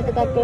കൊടുത്ത് തട്ട്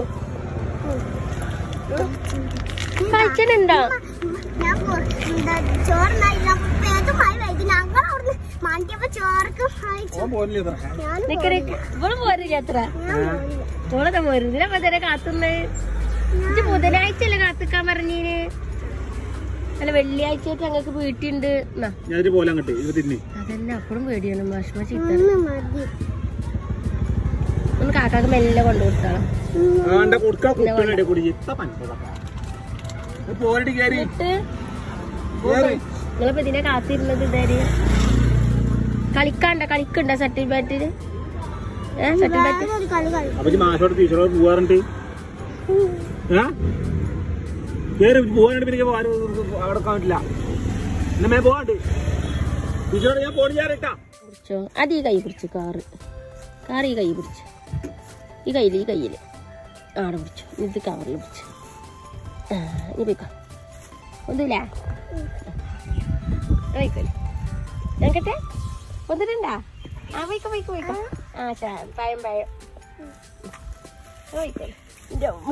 കഴിച്ചിട്ടുണ്ടോ ഞാൻ പോ- എന്താ ചോറുണ്ടായില്ല പേതുമായി വൈകി ഞങ്ങൾ അവിടുന്ന് മാറ്റിയപ്പോ ചോർക്ക് കഴിച്ചു ഓൻ പോരില്ലേ ഇത്ര? ഞാൻ നിക്കറി ഇവള് പോരില്ല അത്ര ഞാൻ പോയില്ല. ഓളെ പോരുന്നില്ല മുതലേ കാത്തുന്നത് ഇജ്ജ് ബുധനാഴ്ച അല്ലേ കാത്തിക്കാൻ പറഞ്ഞീന് അല്ല വെള്ളിയാഴ്ച ഞങ്ങൾക്ക് വീട്ടിണ്ട് എന്നാ ഞാനൊരു പോലെ അങ്ങോട്ട് ഇത് തിന്നി അതന്നെ അപ്പോഴും പേടിയാണ് ഭക്ഷണ ചീത്ത ഒന്ന് മതി ഒന്ന് കാക്കാക്ക് മെല്ലെ കൊണ്ടുകൊടുത്താളാം ആണ്ട കൊടുക്കാ കുട്ടികളുടെ കൂടി ഇത്ത പഞ്ചതൊക്കെ പോരടി കയറി എന്നിട്ട് കയറി നിങ്ങളിപ്പോ ഇതിനെ കാത്തിരുന്നത് ഇതാര് കളിക്കാണ്ട കളിക്കണ്ട സർട്ടിഫിക്കറ്റിന് ഏഹ് സർട്ടിഫിക്കറ്റ് വേറൊരു കളി കളി അപ്പൊ ഈ മാസോട് ടീച്ചറോട് പോവാറുണ്ട് ഏ കയറി പോവാനുണ്ട് പിന്നെ ആരും അവിടെ കാണാൻ പറ്റില്ല എന്നെ മേ പോവാണ്ട് ടീച്ചറോട് ഞാൻ പോണി ചേരട്ടാ പിടിച്ചോ അത് ഈ കൈ പിടിച്ചു കാറ് കാറ് ഈ കൈ പിടിച്ചു ഈ കയ്യിൽ ഈ കയ്യിൽ ആടെ പിടിച്ചു ഇത് കവറിൽ പിടിച്ചു ആ ഇനി പോയിക്കോ ഒന്നുമില്ല വയ്ക്കല്ലേ നോക്കട്ടെ ഒന്നിട്ടുണ്ടാ ആ വയ്ക്കോ വയ്ക്കോ വയ്ക്കോ ആ ചാ പയം പയം വയ്ക്കല്ലേ എൻ്റെ അമ്മ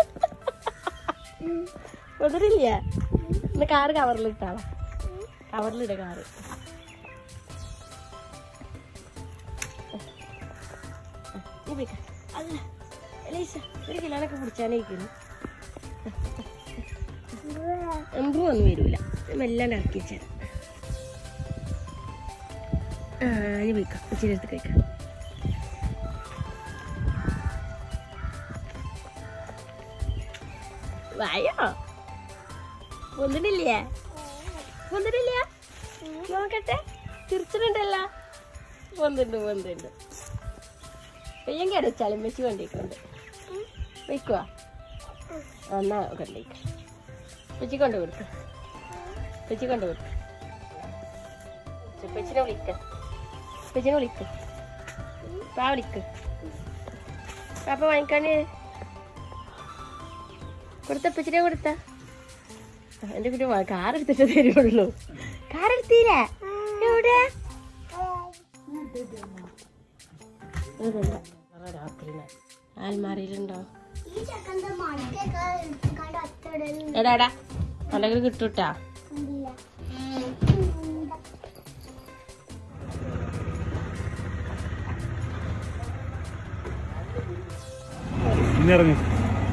ഒന്നിട്ടില്ല ഇന്ന് കാറ് കവറിലിട്ടാളാ കവറിലിട കാറ് നീ പോയിക്ക. അല്ല, എലീസ, ഒരു കിലോനൊക്കെ പിടിച്ചാനേക്കുന്നു എംബ്രു ഒന്നും വരൂല മെല്ലാണ്ട് ഇറക്കി വെച്ചാൽ ആ ഇനി പോയിക്കാം ഇച്ചിരി എടുത്ത് കഴിക്കാം വായോ ഒന്നിട്ടില്ലേ ഒന്നിട്ടില്ല നോക്കട്ടെ തിരിച്ചിട്ടുണ്ടല്ലോ വന്നിട്ടുണ്ട് വന്നിട്ടുണ്ട് പെയ്യെങ്കിൽ അടച്ചാലും വെച്ച് കൊണ്ടേക്കുന്നുണ്ട് വെക്കുവാ എന്നാ കൊണ്ടേക്ക് വെച്ച് കൊണ്ട് കൊടുക്ക വെച്ച് കൊണ്ട് കൊടുക്ക വെച്ചിനെ വിളിക്ക വെച്ചിനെ വിളിക്ക പാ വിളിക്ക് പാപ്പ വാങ്ങിക്കാന് കൊടുത്ത പെച്ചിനെ കൊടുത്ത എന്റെ കുട്ടി കാർ എടുത്തിട്ട് തരുള്ളൂ കാർ എടുത്തീല്ലേ എവിടെ ആൽമാറിയിലുണ്ടോ ഈ ചെക്കന്റെ മടിയൊക്കെ എടുത്തുകൊണ്ട് ഒറ്റയിടലില്ല എടാടാ അല്ലെങ്കിൽ കിട്ടൂട്ടാ ഇനി ഇറങ്ങി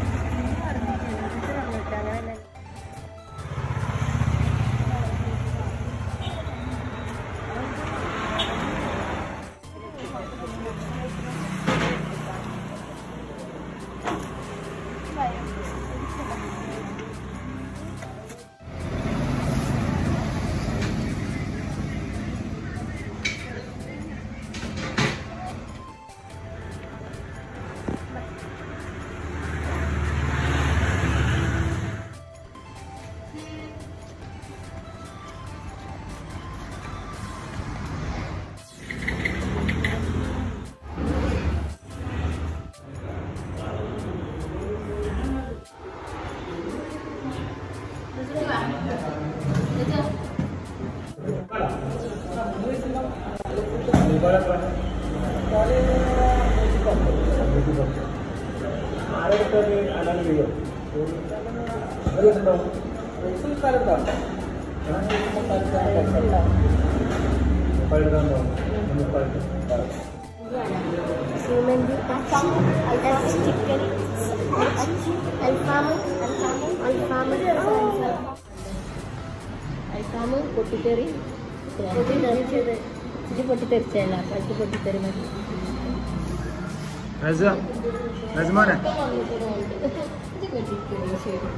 സിമെന്റ് ചിക്കൻ അൽഫാമ് അൽഫാമ് അൽഫാമ് പൊട്ടിത്തെറി പൊട്ടിത്തെറിച്ചത് ഇത് പൊട്ടിത്തെറിച്ചല്ല പറ്റി പൊട്ടിത്തെറി മതി രജമാനെ ഇത് പൊട്ടിത്തെറി ശരി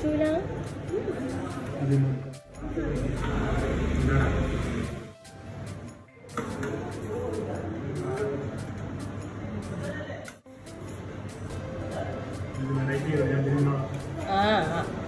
കുടിച്ചൂല ആ ആ